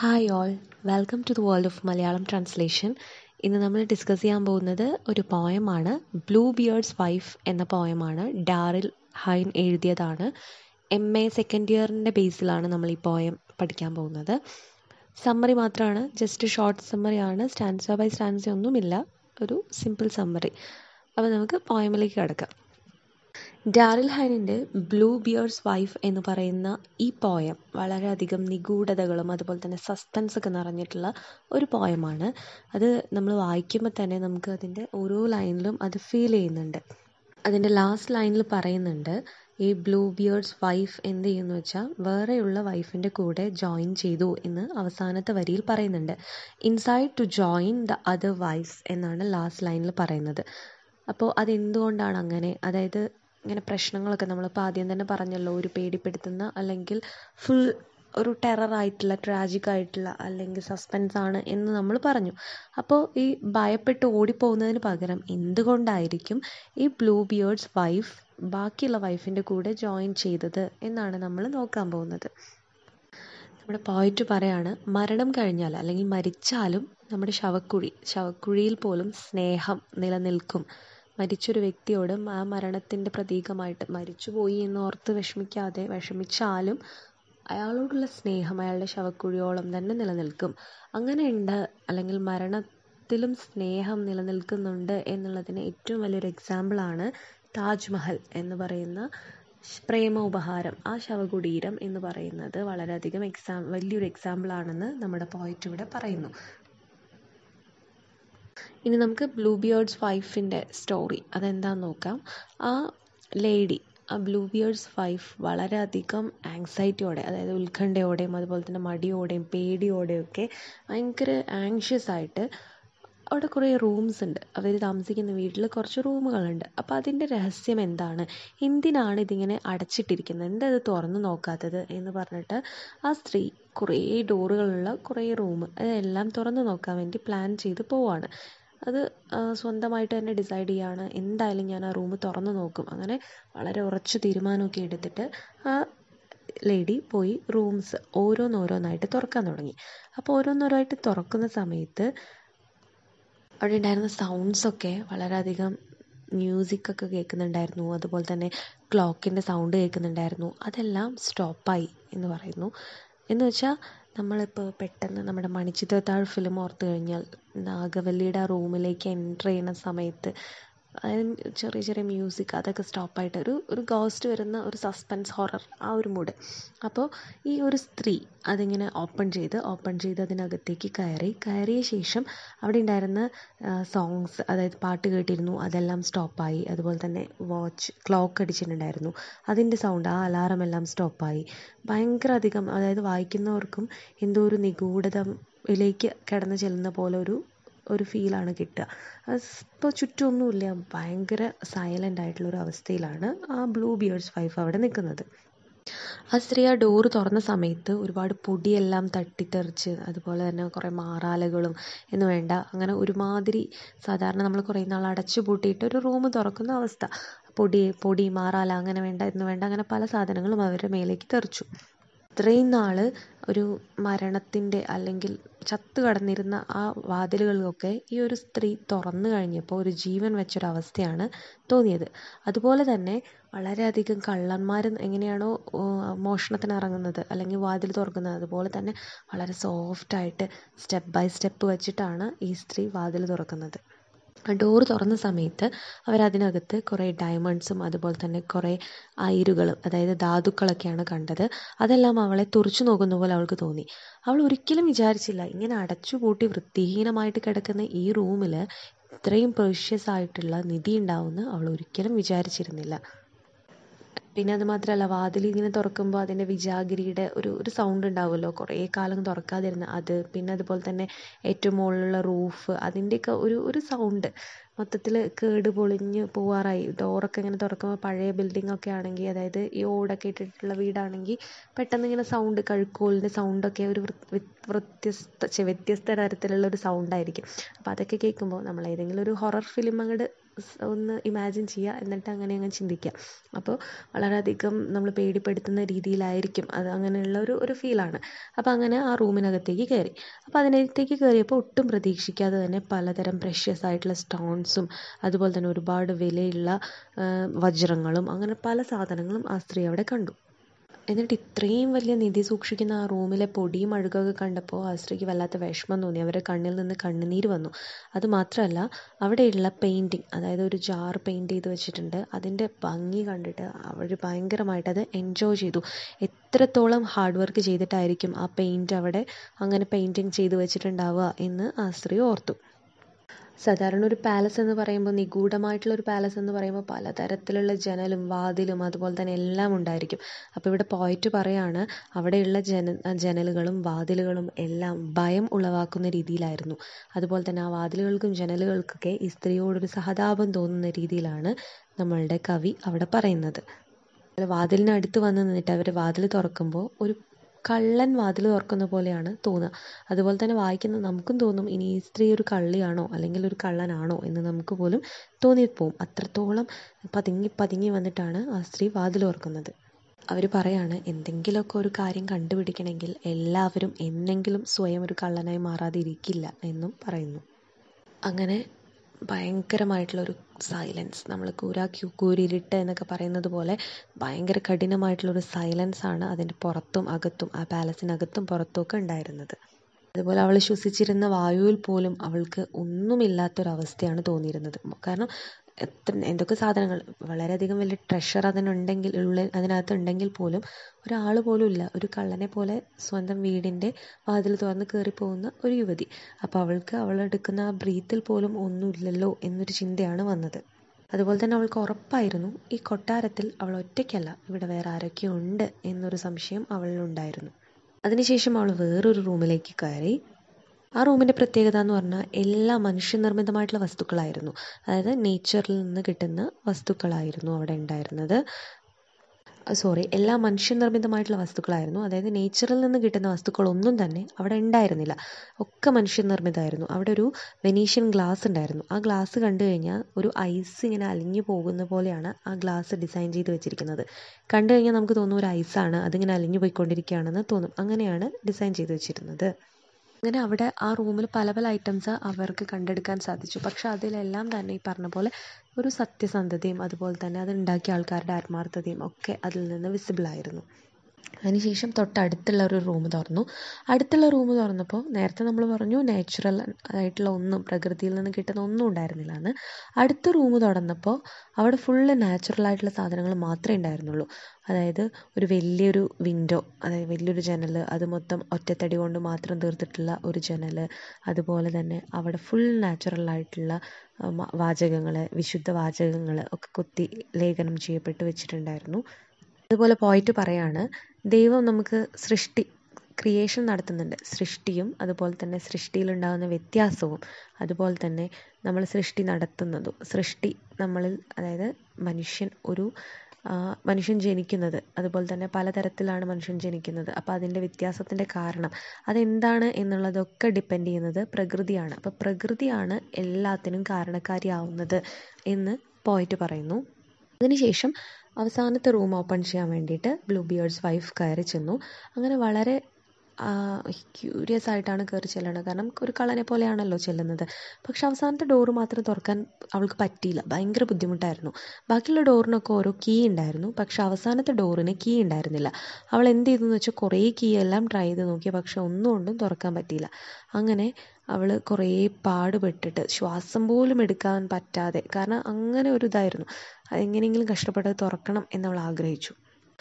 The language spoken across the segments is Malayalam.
hi all welcome to the world of Malayalam translation ഇന്ന് നമ്മൾ ഡിസ്കസ് ചെയ്യാൻ പോകുന്നത് ഒരു പോയമാണ് ബ്ലൂ ബിയേർഡ്സ് വൈഫ് എന്ന പോയമാണ് ഡാറിൽ ഹൈൻ എഴുതിയതാണ് എം എ സെക്കൻഡ് ഇയറിൻ്റെ ബേസിലാണ് നമ്മൾ ഈ പോയം പഠിക്കാൻ പോകുന്നത് സമ്മറി മാത്രമാണ് ജസ്റ്റ് ഷോർട്ട് സമ്മറിയാണ് സ്റ്റാൻസ ബൈ സ്റ്റാൻസ ഒന്നുമില്ല ഒരു സിമ്പിൾ സമ്മറി അപ്പോൾ നമുക്ക് പോയമിലേക്ക് കിടക്കാം ഡാറിൽ ഹൈനിൻ്റെ ബ്ലൂ ബിയേഴ്സ് വൈഫ് എന്ന് പറയുന്ന ഈ പോയം വളരെയധികം നിഗൂഢതകളും അതുപോലെ തന്നെ സസ്പെൻസ് ഒക്കെ നിറഞ്ഞിട്ടുള്ള ഒരു പോയമാണ് അത് നമ്മൾ വായിക്കുമ്പോൾ തന്നെ നമുക്ക് അതിൻ്റെ ഓരോ ലൈനിലും അത് ഫീൽ ചെയ്യുന്നുണ്ട് അതിൻ്റെ ലാസ്റ്റ് ലൈനിൽ പറയുന്നുണ്ട് ഈ ബ്ലൂ ബിയേർഡ്സ് വൈഫ് എന്ത് ചെയ്യുന്നു വെച്ചാൽ വേറെയുള്ള വൈഫിൻ്റെ കൂടെ ജോയിൻ ചെയ്തു എന്ന് അവസാനത്തെ വരിയിൽ പറയുന്നുണ്ട് inside to join the other wives എന്നാണ് ലാസ്റ്റ് ലൈനിൽ പറയുന്നത് അപ്പോൾ അതെന്തുകൊണ്ടാണ് അങ്ങനെ അതായത് ഇങ്ങനെ പ്രശ്നങ്ങളൊക്കെ നമ്മളിപ്പോൾ ആദ്യം തന്നെ പറഞ്ഞല്ലോ ഒരു പേടിപ്പെടുത്തുന്ന അല്ലെങ്കിൽ ഫുൾ ഒരു ടെററായിട്ടുള്ള ട്രാജിക് ആയിട്ടുള്ള അല്ലെങ്കിൽ സസ്പെൻസ് ആണ് എന്ന് നമ്മൾ പറഞ്ഞു അപ്പോൾ ഈ ഭയപ്പെട്ട് ഓടിപ്പോകുന്നതിന് പകരം എന്തുകൊണ്ടായിരിക്കും ഈ ബ്ലൂ ബിയേർഡ്സ് വൈഫ് ബാക്കിയുള്ള വൈഫിൻ്റെ കൂടെ ജോയിൻ ചെയ്തത് എന്നാണ് നമ്മൾ നോക്കാൻ പോകുന്നത് നമ്മുടെ പോയിറ്റ് പറയാണ് മരണം കഴിഞ്ഞാൽ അല്ലെങ്കിൽ മരിച്ചാലും നമ്മുടെ ശവക്കുഴി ശവക്കുഴിയിൽ പോലും സ്നേഹം നിലനിൽക്കും മരിച്ചൊരു വ്യക്തിയോട് ആ മരണത്തിൻ്റെ പ്രതീകമായിട്ട് മരിച്ചുപോയി എന്ന് ഓർത്ത് വിഷമിക്കാതെ വിഷമിച്ചാലും അയാളോടുള്ള സ്നേഹം അയാളുടെ ശവക്കുഴിയോളം തന്നെ നിലനിൽക്കും അങ്ങനെയുണ്ട് അല്ലെങ്കിൽ മരണത്തിലും സ്നേഹം നിലനിൽക്കുന്നുണ്ട് എന്നുള്ളതിന് ഏറ്റവും വലിയൊരു എക്സാമ്പിളാണ് താജ്മഹൽ എന്ന് പറയുന്ന പ്രേമ ഉപഹാരം ആ ശവകുടീരം എന്ന് പറയുന്നത് വളരെയധികം എക്സാം വലിയൊരു എക്സാമ്പിളാണെന്ന് നമ്മുടെ പോയിറ്റ് ഇവിടെ പറയുന്നു ഇനി നമുക്ക് ബ്ലൂ ബിയേർഡ്സ് വൈഫിൻ്റെ സ്റ്റോറി അതെന്താന്ന് നോക്കാം ആ ലേഡി ആ ബ്ലൂ ബിയേർഡ്സ് വൈഫ് വളരെയധികം ആങ്സൈറ്റിയോടെ അതായത് ഉത്കണ്ഠയോടെയും അതുപോലെ തന്നെ മടിയോടെയും പേടിയോടെയും ഒക്കെ ഭയങ്കര ആങ്ഷ്യസ് ആയിട്ട് അവിടെ കുറേ റൂംസ് ഉണ്ട് അവർ താമസിക്കുന്ന വീട്ടിൽ കുറച്ച് റൂമുകളുണ്ട് അപ്പോൾ അതിൻ്റെ രഹസ്യം എന്താണ് എന്തിനാണ് ഇതിങ്ങനെ അടച്ചിട്ടിരിക്കുന്നത് എന്താ ഇത് തുറന്നു നോക്കാത്തത് എന്ന് പറഞ്ഞിട്ട് ആ സ്ത്രീ കുറേ ഡോറുകളുള്ള കുറേ റൂം അതെല്ലാം തുറന്നു നോക്കാൻ വേണ്ടി പ്ലാൻ ചെയ്ത് പോവാണ് അത് സ്വന്തമായിട്ട് തന്നെ ഡിസൈഡ് ചെയ്യാണ് എന്തായാലും ഞാൻ ആ റൂം തുറന്നു നോക്കും അങ്ങനെ വളരെ ഉറച്ച തീരുമാനമൊക്കെ എടുത്തിട്ട് ആ ലേഡി പോയി റൂംസ് ഓരോന്നോരോന്നായിട്ട് തുറക്കാൻ തുടങ്ങി അപ്പോൾ ഓരോന്നോരോന്നായിട്ട് തുറക്കുന്ന സമയത്ത് അവിടെ ഉണ്ടായിരുന്ന സൗണ്ട്സൊക്കെ വളരെയധികം മ്യൂസിക്കൊക്കെ കേൾക്കുന്നുണ്ടായിരുന്നു അതുപോലെ തന്നെ ക്ലോക്കിൻ്റെ സൗണ്ട് കേൾക്കുന്നുണ്ടായിരുന്നു അതെല്ലാം സ്റ്റോപ്പായി എന്ന് പറയുന്നു എന്ന് വെച്ചാൽ നമ്മളിപ്പോൾ പെട്ടെന്ന് നമ്മുടെ മണിച്ചിത്രത്താഴ് ഫിലിം ഓർത്ത് കഴിഞ്ഞാൽ നാഗവല്ലിയുടെ ആ റൂമിലേക്ക് എൻ്റർ ചെയ്യുന്ന സമയത്ത് അതായത് ചെറിയ ചെറിയ മ്യൂസിക് അതൊക്കെ സ്റ്റോപ്പായിട്ട് ഒരു ഒരു ഗോസ്റ്റ് വരുന്ന ഒരു സസ്പെൻസ് ഹൊറർ ആ ഒരു മൂഡ് അപ്പോൾ ഈ ഒരു സ്ത്രീ അതിങ്ങനെ ഓപ്പൺ ചെയ്ത് ഓപ്പൺ ചെയ്ത് അതിനകത്തേക്ക് കയറി കയറിയ ശേഷം അവിടെ ഉണ്ടായിരുന്ന സോങ്സ് അതായത് പാട്ട് കേട്ടിരുന്നു അതെല്ലാം സ്റ്റോപ്പായി അതുപോലെ തന്നെ വാച്ച് ക്ലോക്ക് അടിച്ചിട്ടുണ്ടായിരുന്നു അതിൻ്റെ സൗണ്ട് ആ അലാറം എല്ലാം സ്റ്റോപ്പായി ഭയങ്കര അധികം അതായത് വായിക്കുന്നവർക്കും എന്തോ ഒരു നിഗൂഢതയിലേക്ക് കിടന്നു ചെല്ലുന്ന പോലെ ഒരു ഒരു ഫീലാണ് കിട്ടുക ഇപ്പോൾ ചുറ്റുമൊന്നുമില്ല ഭയങ്കര സൈലൻ്റ് ആയിട്ടുള്ള ഒരു അവസ്ഥയിലാണ് ആ ബ്ലൂ ബിയേർഡ്സ് വൈഫ് അവിടെ നിൽക്കുന്നത് ആ സ്ത്രീ ആ ഡോറ് തുറന്ന സമയത്ത് ഒരുപാട് പൊടിയെല്ലാം തട്ടിത്തെറിച്ച് അതുപോലെ തന്നെ കുറേ മാറാലകളും എന്ന് വേണ്ട അങ്ങനെ ഒരുമാതിരി സാധാരണ നമ്മൾ കുറേ നാൾ അടച്ചു പൂട്ടിയിട്ട് ഒരു റൂം തുറക്കുന്ന അവസ്ഥ പൊടി പൊടി മാറാല അങ്ങനെ വേണ്ട എന്ന് വേണ്ട അങ്ങനെ പല സാധനങ്ങളും അവരുടെ മേലേക്ക് തെറിച്ചു ഇത്രയും നാൾ ഒരു മരണത്തിൻ്റെ അല്ലെങ്കിൽ ചത്തു കടന്നിരുന്ന ആ വാതിലുകളിലൊക്കെ ഈ ഒരു സ്ത്രീ തുറന്നു കഴിഞ്ഞപ്പോൾ ഒരു ജീവൻ വെച്ചൊരവസ്ഥയാണ് തോന്നിയത് അതുപോലെ തന്നെ വളരെയധികം കള്ളന്മാർ എങ്ങനെയാണോ മോഷണത്തിന് ഇറങ്ങുന്നത് അല്ലെങ്കിൽ വാതിൽ തുറക്കുന്നത് അതുപോലെ തന്നെ വളരെ സോഫ്റ്റായിട്ട് സ്റ്റെപ്പ് ബൈ സ്റ്റെപ്പ് വെച്ചിട്ടാണ് ഈ സ്ത്രീ വാതിൽ തുറക്കുന്നത് ഡോർ തുറന്ന സമയത്ത് അവരതിനകത്ത് കുറേ ഡയമണ്ട്സും അതുപോലെ തന്നെ കുറേ അയിരുകളും അതായത് ധാതുക്കളൊക്കെയാണ് കണ്ടത് അതെല്ലാം അവളെ തുറച്ചു നോക്കുന്ന പോലെ അവൾക്ക് തോന്നി അവൾ ഒരിക്കലും വിചാരിച്ചില്ല ഇങ്ങനെ അടച്ചുപൂട്ടി വൃത്തിഹീനമായിട്ട് കിടക്കുന്ന ഈ റൂമിൽ ഇത്രയും പ്രഷ്യസ് ആയിട്ടുള്ള നിധി ഉണ്ടാവുമെന്ന് അവൾ ഒരിക്കലും വിചാരിച്ചിരുന്നില്ല പിന്നെ അത് മാത്രമല്ല വാതിൽ ഇങ്ങനെ തുറക്കുമ്പോൾ അതിൻ്റെ വിജാഗിരിയുടെ ഒരു ഒരു സൗണ്ട് ഉണ്ടാവുമല്ലോ കുറേ കാലം തുറക്കാതിരുന്ന അത് പിന്നെ അതുപോലെ തന്നെ ഏറ്റവും മുകളിലുള്ള റൂഫ് അതിൻ്റെയൊക്കെ ഒരു ഒരു സൗണ്ട് മൊത്തത്തിൽ കേട് പൊളിഞ്ഞ് പോവാറായി ഡോറൊക്കെ ഇങ്ങനെ തുറക്കുമ്പോൾ പഴയ ബിൽഡിംഗ് ഒക്കെ ആണെങ്കിൽ അതായത് ഈ ഓടൊക്കെ ഇട്ടിട്ടുള്ള വീടാണെങ്കിൽ പെട്ടെന്ന് ഇങ്ങനെ സൗണ്ട് കഴുക്കോലിൻ്റെ സൗണ്ടൊക്കെ ഒരു വ്യത്യസ്ത വ്യത്യസ്ത തരത്തിലുള്ള ഒരു സൗണ്ടായിരിക്കും അപ്പോൾ അതൊക്കെ കേൾക്കുമ്പോൾ നമ്മൾ ഏതെങ്കിലും ഒരു ഹൊറർ ഫിലിം അങ്ങോട്ട് സ് ഒന്ന് ഇമാജിൻ ചെയ്യുക എന്നിട്ട് അങ്ങനെ അങ്ങ് ചിന്തിക്കുക അപ്പോൾ വളരെയധികം നമ്മൾ പേടിപ്പെടുത്തുന്ന രീതിയിലായിരിക്കും അത് അങ്ങനെയുള്ള ഒരു ഒരു ഫീലാണ് അപ്പോൾ അങ്ങനെ ആ റൂമിനകത്തേക്ക് കയറി അപ്പോൾ അതിനകത്തേക്ക് കയറിയപ്പോൾ ഒട്ടും പ്രതീക്ഷിക്കാതെ തന്നെ പലതരം പ്രഷ്യസ് ആയിട്ടുള്ള സ്റ്റോൺസും അതുപോലെ തന്നെ ഒരുപാട് വിലയുള്ള ആ, വജ്രങ്ങളും അങ്ങനെ പല സാധനങ്ങളും ആ സ്ത്രീ അവിടെ കണ്ടു എന്നിട്ട് ഇത്രയും വലിയ നിധി സൂക്ഷിക്കുന്ന ആ റൂമിലെ പൊടിയും അഴുകൊക്കെ കണ്ടപ്പോൾ ആ സ്ത്രീക്ക് വല്ലാത്ത വിഷമം തോന്നി അവരുടെ കണ്ണിൽ നിന്ന് കണ്ണുനീര് വന്നു അത് മാത്രമല്ല അവിടെയുള്ള പെയിൻറ്റിങ് അതായത് ഒരു ജാർ പെയിൻറ്റ് ചെയ്ത് വെച്ചിട്ടുണ്ട് അതിൻ്റെ ഭംഗി കണ്ടിട്ട് അവർ ഭയങ്കരമായിട്ട് അത് എൻജോയ് ചെയ്തു എത്രത്തോളം ഹാർഡ് വർക്ക് ചെയ്തിട്ടായിരിക്കും ആ പെയിൻറ്റ് അവിടെ അങ്ങനെ പെയിൻറ്റിങ് ചെയ്ത് വെച്ചിട്ടുണ്ടാവുക എന്ന് ആ സ്ത്രീ ഓർത്തു സാധാരണ ഒരു പാലസ് എന്ന് പറയുമ്പോൾ നിഗൂഢമായിട്ടുള്ള ഒരു പാലസ് എന്ന് പറയുമ്പോൾ പലതരത്തിലുള്ള ജനലും വാതിലും അതുപോലെ തന്നെ എല്ലാം ഉണ്ടായിരിക്കും അപ്പോൾ ഇവിടെ പോയിട്ട് പറയാണ് അവിടെയുള്ള ജന ജനലുകളും വാതിലുകളും എല്ലാം ഭയം ഉളവാക്കുന്ന രീതിയിലായിരുന്നു അതുപോലെ തന്നെ ആ വാതിലുകൾക്കും ജനലുകൾക്കൊക്കെ ഈ സ്ത്രീയോടൊരു സഹതാപം തോന്നുന്ന രീതിയിലാണ് നമ്മളുടെ കവി അവിടെ പറയുന്നത് വാതിലിനടുത്ത് വന്ന് നിന്നിട്ട് അവർ വാതിൽ തുറക്കുമ്പോൾ ഒരു കള്ളൻ വാതിൽ തുറക്കുന്ന പോലെയാണ് തോന്നുക അതുപോലെ തന്നെ വായിക്കുന്ന നമുക്കും തോന്നും ഇനി ഈ സ്ത്രീ ഒരു കള്ളിയാണോ അല്ലെങ്കിൽ ഒരു കള്ളനാണോ എന്ന് നമുക്ക് പോലും തോന്നിപ്പോവും അത്രത്തോളം പതുങ്ങി പതുങ്ങി വന്നിട്ടാണ് ആ സ്ത്രീ വാതിൽ തുറക്കുന്നത് അവർ പറയാണ് എന്തെങ്കിലുമൊക്കെ ഒരു കാര്യം കണ്ടുപിടിക്കണമെങ്കിൽ എല്ലാവരും എന്നെങ്കിലും സ്വയം ഒരു കള്ളനായി മാറാതെ ഇരിക്കില്ല എന്നും പറയുന്നു അങ്ങനെ ഭയങ്കരമായിട്ടുള്ളൊരു സൈലൻസ് നമ്മൾ കൂരാ ക്യൂ കൂരിരുട്ട് എന്നൊക്കെ പറയുന്നത് പോലെ ഭയങ്കര കഠിനമായിട്ടുള്ളൊരു സൈലൻസ് ആണ് അതിൻ്റെ പുറത്തും അകത്തും ആ പാലസിനകത്തും പുറത്തും ഒക്കെ ഉണ്ടായിരുന്നത് അതുപോലെ അവൾ ശ്വസിച്ചിരുന്ന വായുവിൽ പോലും അവൾക്ക് ഒന്നുമില്ലാത്തൊരവസ്ഥയാണ് തോന്നിയിരുന്നത് കാരണം എത്ര എന്തൊക്കെ സാധനങ്ങൾ വളരെയധികം വലിയ ട്രഷർ അതിനുണ്ടെങ്കിൽ ഉള്ളിൽ അതിനകത്ത് ഉണ്ടെങ്കിൽ പോലും ഒരാൾ പോലും ഇല്ല ഒരു കള്ളനെ പോലെ സ്വന്തം വീടിൻ്റെ വാതിൽ തുറന്ന് കയറി പോകുന്ന ഒരു യുവതി അപ്പോൾ അവൾക്ക് അവളെടുക്കുന്ന ആ ബ്രീത്തിൽ പോലും ഒന്നുമില്ലല്ലോ എന്നൊരു ചിന്തയാണ് വന്നത് അതുപോലെ തന്നെ അവൾക്ക് ഉറപ്പായിരുന്നു ഈ കൊട്ടാരത്തിൽ അവൾ ഒറ്റയ്ക്കല്ല ഇവിടെ വേറെ ആരൊക്കെ ഉണ്ട് എന്നൊരു സംശയം അവളിലുണ്ടായിരുന്നു അതിനുശേഷം അവൾ വേറൊരു റൂമിലേക്ക് കയറി ആ റൂമിൻ്റെ പ്രത്യേകത എന്ന് പറഞ്ഞാൽ എല്ലാ മനുഷ്യനിർമ്മിതമായിട്ടുള്ള വസ്തുക്കളായിരുന്നു അതായത് നേച്ചറിൽ നിന്ന് കിട്ടുന്ന വസ്തുക്കളായിരുന്നു അവിടെ ഉണ്ടായിരുന്നത് സോറി എല്ലാ മനുഷ്യനിർമ്മിതമായിട്ടുള്ള വസ്തുക്കളായിരുന്നു അതായത് നേച്ചറിൽ നിന്ന് കിട്ടുന്ന വസ്തുക്കളൊന്നും തന്നെ അവിടെ ഉണ്ടായിരുന്നില്ല ഒക്കെ മനുഷ്യനിർമ്മിതമായിരുന്നു അവിടെ ഒരു വെനീഷ്യൻ ഗ്ലാസ് ഉണ്ടായിരുന്നു ആ ഗ്ലാസ് കണ്ടു കഴിഞ്ഞാൽ ഒരു ഐസ് ഇങ്ങനെ അലിഞ്ഞു പോകുന്ന പോലെയാണ് ആ ഗ്ലാസ് ഡിസൈൻ ചെയ്ത് വെച്ചിരിക്കുന്നത് കണ്ടു കഴിഞ്ഞാൽ നമുക്ക് തോന്നും ഒരു ഐസാണ് അതിങ്ങനെ അലിഞ്ഞു പോയിക്കൊണ്ടിരിക്കുകയാണെന്ന് തോന്നും അങ്ങനെയാണ് ഡിസൈൻ ചെയ്ത് വെച്ചിരുന്നത് അങ്ങനെ അവിടെ ആ റൂമിൽ പല പല ഐറ്റംസ് അവർക്ക് കണ്ടെടുക്കാൻ സാധിച്ചു പക്ഷെ അതിലെല്ലാം തന്നെ ഈ പറഞ്ഞ പോലെ ഒരു സത്യസന്ധതയും അതുപോലെ തന്നെ അത് ഉണ്ടാക്കിയ ആൾക്കാരുടെ ആത്മാർത്ഥതയും ഒക്കെ അതിൽ നിന്ന് വിസിബിൾ ആയിരുന്നു അതിനുശേഷം തൊട്ടടുത്തുള്ള ഒരു റൂം തുറന്നു അടുത്തുള്ള റൂം തുറന്നപ്പോൾ നേരത്തെ നമ്മൾ പറഞ്ഞു നാച്ചുറൽ ആയിട്ടുള്ള ഒന്നും പ്രകൃതിയിൽ നിന്ന് കിട്ടുന്ന ഒന്നും ഉണ്ടായിരുന്നില്ല എന്ന് അടുത്ത റൂം തുറന്നപ്പോൾ അവിടെ ഫുള്ള് നാച്ചുറൽ ആയിട്ടുള്ള സാധനങ്ങൾ മാത്രമേ ഉണ്ടായിരുന്നുള്ളൂ അതായത് ഒരു വലിയൊരു വിൻഡോ അതായത് വലിയൊരു ജനൽ അത് മൊത്തം ഒറ്റത്തടി കൊണ്ട് മാത്രം തീർത്തിട്ടുള്ള ഒരു ജനൽ അതുപോലെ തന്നെ അവിടെ ഫുൾ നാച്ചുറൽ ആയിട്ടുള്ള വാചകങ്ങൾ വിശുദ്ധ വാചകങ്ങൾ ഒക്കെ കൊത്തി ലേഖനം ചെയ്യപ്പെട്ട് വെച്ചിട്ടുണ്ടായിരുന്നു അതുപോലെ പോയിട്ട് പറയാണ് ദൈവം നമുക്ക് സൃഷ്ടി ക്രിയേഷൻ നടത്തുന്നുണ്ട് സൃഷ്ടിയും അതുപോലെ തന്നെ സൃഷ്ടിയിലുണ്ടാകുന്ന വ്യത്യാസവും അതുപോലെ തന്നെ നമ്മൾ സൃഷ്ടി നടത്തുന്നതും സൃഷ്ടി നമ്മളിൽ അതായത് മനുഷ്യൻ ഒരു മനുഷ്യൻ ജനിക്കുന്നത് അതുപോലെ തന്നെ പലതരത്തിലാണ് മനുഷ്യൻ ജനിക്കുന്നത് അപ്പോൾ അതിൻ്റെ വ്യത്യാസത്തിൻ്റെ കാരണം അതെന്താണ് എന്നുള്ളതൊക്കെ ഡിപ്പെൻഡ് ചെയ്യുന്നത് പ്രകൃതിയാണ് അപ്പോൾ പ്രകൃതിയാണ് എല്ലാത്തിനും കാരണക്കാരിയാവുന്നത് എന്ന് പോയിട്ട് പറയുന്നു അതിനുശേഷം അവസാനത്തെ റൂം ഓപ്പൺ ചെയ്യാൻ വേണ്ടിയിട്ട് ബ്ലൂ ബിയേർഡ്സ് വൈഫ് കയറി ചെന്നു അങ്ങനെ വളരെ ക്യൂരിയസ് ആയിട്ടാണ് കയറി ചെല്ലുന്നത് കാരണം ഒരു കള്ളനെ പോലെയാണല്ലോ ചെല്ലുന്നത് പക്ഷെ അവസാനത്തെ ഡോറ് മാത്രം തുറക്കാൻ അവൾക്ക് പറ്റിയില്ല ഭയങ്കര ബുദ്ധിമുട്ടായിരുന്നു ബാക്കിയുള്ള ഡോറിനൊക്കെ ഓരോ കീ ഉണ്ടായിരുന്നു പക്ഷെ അവസാനത്തെ ഡോറിന് കീ ഉണ്ടായിരുന്നില്ല അവൾ എന്ത് ചെയ്തു എന്ന് വെച്ചാൽ കുറേ കീ എല്ലാം ട്രൈ ചെയ്ത് നോക്കി പക്ഷെ ഒന്നും കൊണ്ടും തുറക്കാൻ പറ്റിയില്ല അങ്ങനെ അവൾ കുറേ പാടുപെട്ടിട്ട് ശ്വാസം പോലും എടുക്കാൻ പറ്റാതെ കാരണം അങ്ങനെ ഒരു ഇതായിരുന്നു എങ്ങനെയെങ്കിലും കഷ്ടപ്പെട്ട് തുറക്കണം എന്നവൾ ആഗ്രഹിച്ചു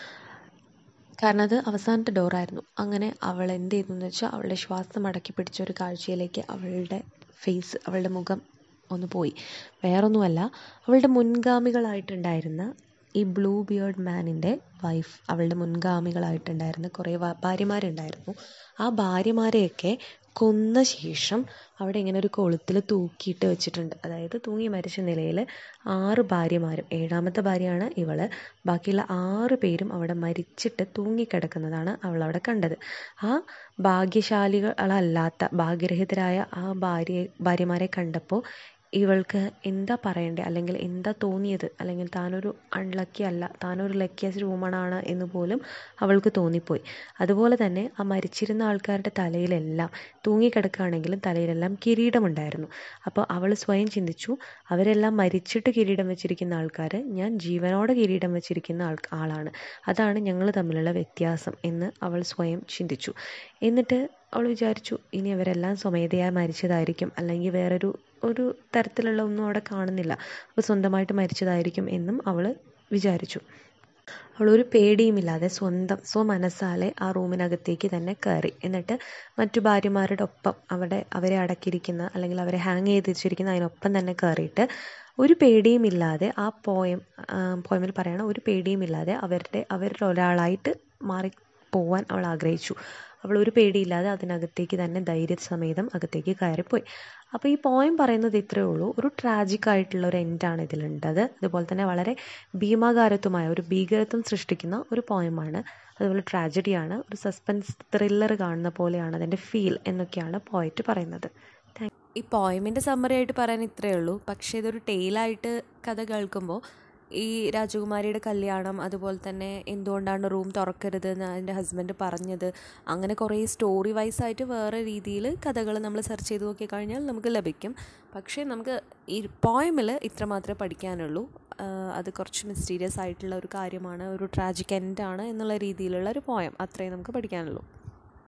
കാരണം അത് അവസാനത്തെ ഡോറായിരുന്നു അങ്ങനെ അവൾ എന്ത് ചെയ്തു എന്ന് വെച്ചാൽ അവളുടെ ശ്വാസം അടക്കി പിടിച്ച ഒരു കാഴ്ചയിലേക്ക് അവളുടെ ഫേസ് അവളുടെ മുഖം ഒന്ന് പോയി വേറൊന്നുമല്ല അവളുടെ മുൻഗാമികളായിട്ടുണ്ടായിരുന്ന ഈ ബ്ലൂ ബിയേർഡ് മാനിൻ്റെ വൈഫ് അവളുടെ മുൻഗാമികളായിട്ടുണ്ടായിരുന്ന കുറേ ഭാര്യമാരുണ്ടായിരുന്നു ആ ഭാര്യമാരെയൊക്കെ കൊന്ന ശേഷം അവിടെ ഇങ്ങനെ ഒരു കൊളുത്തിൽ തൂക്കിയിട്ട് വെച്ചിട്ടുണ്ട് അതായത് തൂങ്ങി മരിച്ച നിലയിൽ ആറ് ഭാര്യമാരും ഏഴാമത്തെ ഭാര്യയാണ് ഇവള് ബാക്കിയുള്ള ആറ് പേരും അവിടെ മരിച്ചിട്ട് തൂങ്ങിക്കിടക്കുന്നതാണ് അവൾ അവിടെ കണ്ടത് ആ ഭാഗ്യശാലികളല്ലാത്ത ഭാഗ്യരഹിതരായ ആ ഭാര്യ ഭാര്യമാരെ കണ്ടപ്പോൾ ഇവൾക്ക് എന്താ പറയണ്ടേ അല്ലെങ്കിൽ എന്താ തോന്നിയത് അല്ലെങ്കിൽ താനൊരു അൺലക്കി അല്ല താനൊരു ലക്കിയസ്റ്റ് വുമണാണ് എന്ന് പോലും അവൾക്ക് തോന്നിപ്പോയി അതുപോലെ തന്നെ ആ മരിച്ചിരുന്ന ആൾക്കാരുടെ തലയിലെല്ലാം തൂങ്ങിക്കിടക്കുകയാണെങ്കിലും തലയിലെല്ലാം കിരീടമുണ്ടായിരുന്നു അപ്പോൾ അവൾ സ്വയം ചിന്തിച്ചു അവരെല്ലാം മരിച്ചിട്ട് കിരീടം വെച്ചിരിക്കുന്ന ആൾക്കാർ ഞാൻ ജീവനോടെ കിരീടം വെച്ചിരിക്കുന്ന ആൾ ആളാണ് അതാണ് ഞങ്ങൾ തമ്മിലുള്ള വ്യത്യാസം എന്ന് അവൾ സ്വയം ചിന്തിച്ചു എന്നിട്ട് അവൾ വിചാരിച്ചു ഇനി അവരെല്ലാം സ്വമേധയാ മരിച്ചതായിരിക്കും അല്ലെങ്കിൽ വേറൊരു ഒരു തരത്തിലുള്ള ഒന്നും അവിടെ കാണുന്നില്ല അപ്പോൾ സ്വന്തമായിട്ട് മരിച്ചതായിരിക്കും എന്നും അവൾ വിചാരിച്ചു അവൾ ഒരു പേടിയുമില്ലാതെ സ്വന്തം സ്വമനസ്സാലെ ആ റൂമിനകത്തേക്ക് തന്നെ കയറി എന്നിട്ട് മറ്റു ഭാര്യമാരുടെ ഒപ്പം അവിടെ അവരെ അടക്കിയിരിക്കുന്ന അല്ലെങ്കിൽ അവരെ ഹാങ് ചെയ്ത് വെച്ചിരിക്കുന്ന അതിനൊപ്പം തന്നെ കയറിയിട്ട് ഒരു പേടിയുമില്ലാതെ ആ പോയം പോയമിൽ പറയണ ഒരു പേടിയുമില്ലാതെ അവരുടെ അവരിൽ ഒരാളായിട്ട് മാറി പോവാൻ അവൾ ആഗ്രഹിച്ചു അവൾ ഒരു പേടിയില്ലാതെ അതിനകത്തേക്ക് തന്നെ ധൈര്യസമേതം അകത്തേക്ക് കയറിപ്പോയി അപ്പോൾ ഈ പോയം പറയുന്നത് ഇത്രയേ ഉള്ളൂ ഒരു ട്രാജിക് ആയിട്ടുള്ള ഒരു എൻഡാണ് ഇതിലുണ്ടത് അതുപോലെ തന്നെ വളരെ ഭീമാകാരത്വമായ ഒരു ഭീകരത്വം സൃഷ്ടിക്കുന്ന ഒരു പോയമാണ് അതുപോലെ ട്രാജഡിയാണ് ഒരു സസ്പെൻസ് ത്രില്ലർ കാണുന്ന പോലെയാണ് അതിൻ്റെ ഫീൽ എന്നൊക്കെയാണ് പോയറ്റ് പറയുന്നത് ഈ പോയമിൻ്റെ സമ്മറി ആയിട്ട് പറയാൻ ഇത്രയേ ഉള്ളൂ പക്ഷേ ഇതൊരു ടെയിലായിട്ട് കഥ കേൾക്കുമ്പോൾ ഈ രാജകുമാരിയുടെ കല്യാണം അതുപോലെ തന്നെ എന്തുകൊണ്ടാണ് റൂം തുറക്കരുത് എന്ന് എൻ്റെ ഹസ്ബൻഡ് പറഞ്ഞത് അങ്ങനെ കുറേ സ്റ്റോറി വൈസ് ആയിട്ട് വേറെ രീതിയിൽ കഥകൾ നമ്മൾ സെർച്ച് ചെയ്ത് നോക്കി കഴിഞ്ഞാൽ നമുക്ക് ലഭിക്കും പക്ഷേ നമുക്ക് ഈ പോയമിൽ ഇത്ര മാത്രമേ പഠിക്കാനുള്ളൂ അത് കുറച്ച് മിസ്റ്റീരിയസ് ആയിട്ടുള്ള ഒരു കാര്യമാണ് ഒരു ട്രാജിക് എൻഡാണ് എന്നുള്ള രീതിയിലുള്ള ഒരു പോയം അത്രയും നമുക്ക് പഠിക്കാനുള്ളൂ